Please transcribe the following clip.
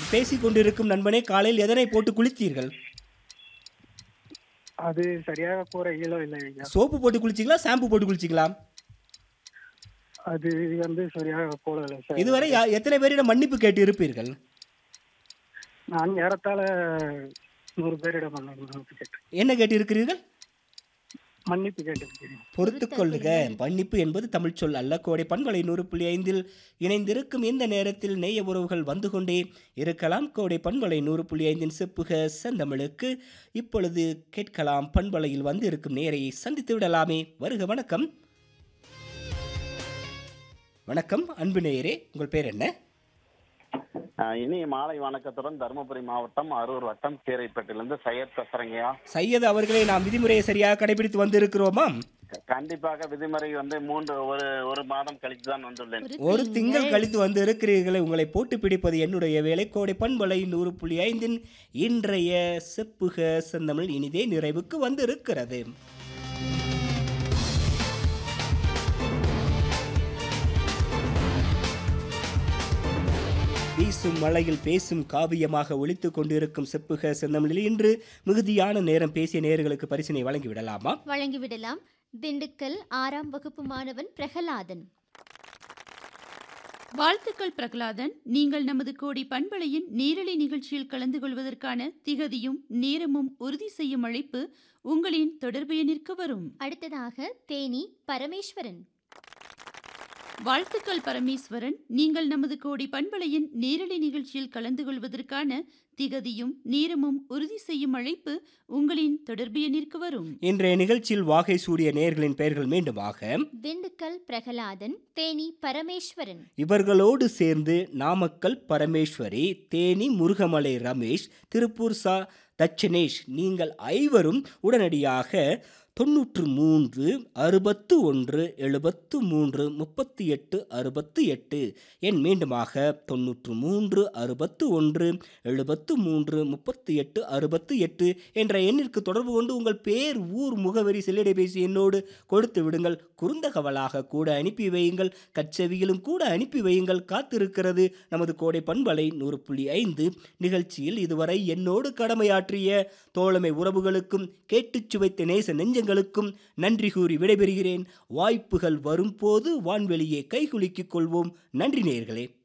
பேசிக் கொண்டிருக்கும் நண்பனே காலையில் எதனை போட்டு குளித்தீர்கள் அது சரியாக கூற இயலோ இல்லை ஐயா சோப்பு போட்டு குளிச்சிங்களா ஷாம்பு போட்டு குளிச்சிங்களா அது வந்து சரியாக போடலை சார் இதுவரை யா- எத்தனை பேரிடம் மன்னிப்பு கேட்டு இருப்பீர்கள் நான் ஏறத்தாழ நூறு பேரிடம் மன்னிப்பு கேட்டேன் என்ன கேட்டு இருக்கிறீர்கள் மன்னிப்பு கேட்டிருக்கிறேன் பொறுத்துக் கொள்ளுக மன்னிப்பு என்பது தமிழ் சொல் அல்ல கோடை பண்பலை நூறு புள்ளி ஐந்தில் இணைந்திருக்கும் இந்த நேரத்தில் நேய உறவுகள் வந்து கொண்டே இருக்கலாம் கோடை பண்பலை நூறு புள்ளி ஐந்தின் செப்புக செந்தமிழுக்கு இப்பொழுது கேட்கலாம் பண்பலையில் வந்து இருக்கும் நேரையை சந்தித்து விடலாமே வருக வணக்கம் வணக்கம் அன்பு நேயரே உங்கள் பேர் என்ன ஆஹ் இனிய மாலை வணக்கத்துடன் தருமபுரி மாவட்டம் அரூர் வட்டம் கீரைப்பட்டிலிருந்து சையத் பேசுறேங்கய்யா சையது அவர்களை நாம் விதிமுறையை சரியாக கடைபிடித்து வந்திருக்கிறோமா க- கண்டிப்பாக விதிமுறை வந்து மூன்று ஒரு ஒரு மாதம் கழித்து தான் வந்துள்ளேன் ஒரு திங்கள் கழித்து வந்து இருக்கிறீர்களே உங்களை போட்டு பிடிப்பது என்னுடைய வேலை கோடை பண்பலை நூறு புள்ளி ஐந்தின் இன்றைய செப்புக செந்தமிழ் இனிதே நிறைவுக்கு வந்து இருக்கிறது வீசும் மழையில் பேசும் காவியமாக ஒலித்துக் கொண்டிருக்கும் செப்புக செந்தமிழில் இன்று மிகுதியான நேரம் பேசிய நேயர்களுக்கு பரிசினை வழங்கி விடலாமா வழங்கிவிடலாம் திண்டுக்கல் ஆறாம் வகுப்பு மாணவன் பிரகலாதன் வாழ்த்துக்கள் பிரகலாதன் நீங்கள் நமது கோடி பண்பலையின் நேரலை நிகழ்ச்சியில் கலந்து கொள்வதற்கான திகதியும் நேரமும் உறுதி செய்யும் அழைப்பு உங்களின் தொடர்பு எண்ணிற்கு வரும் அடுத்ததாக தேனி பரமேஸ்வரன் வாழ்த்துக்கள் பரமேஸ்வரன் நீங்கள் நமது கோடி பண்பலையின் நேரலை நிகழ்ச்சியில் கலந்து கொள்வதற்கான திகதியும் நேரமும் உறுதி செய்யும் அழைப்பு உங்களின் தொடர்பு எண்ணிற்கு வரும் இன்றைய நிகழ்ச்சியில் வாகை சூடிய நேயர்களின் பெயர்கள் மீண்டுமாக திண்டுக்கல் பிரகலாதன் தேனி பரமேஸ்வரன் இவர்களோடு சேர்ந்து நாமக்கல் பரமேஸ்வரி தேனி முருகமலை ரமேஷ் திருப்பூர் சா தட்சணேஷ் நீங்கள் ஐவரும் உடனடியாக தொண்ணூற்று மூன்று அறுபத்து ஒன்று எழுபத்து மூன்று முப்பத்தி எட்டு அறுபத்து எட்டு என் மீண்டுமாக தொண்ணூற்று மூன்று அறுபத்து ஒன்று எழுபத்து மூன்று முப்பத்தி எட்டு அறுபத்து எட்டு என்ற எண்ணிற்கு தொடர்பு கொண்டு உங்கள் பேர் ஊர் முகவரி செல்லிடைபேசி எண்ணோடு கொடுத்து விடுங்கள் குறுந்தகவலாக கூட அனுப்பி வையுங்கள் கச்செவியிலும் கூட அனுப்பி வையுங்கள் காத்திருக்கிறது நமது கோடை பண்பலை நூறு புள்ளி ஐந்து நிகழ்ச்சியில் இதுவரை என்னோடு கடமையாற்றிய தோழமை உறவுகளுக்கும் கேட்டுச் சுவைத்த நேச நெஞ்சங்களுக்கும் நன்றி கூறி விடைபெறுகிறேன் வாய்ப்புகள் வரும்போது வான்வெளியே கைகுலுக்கிக் கொள்வோம் நன்றி நேயர்களே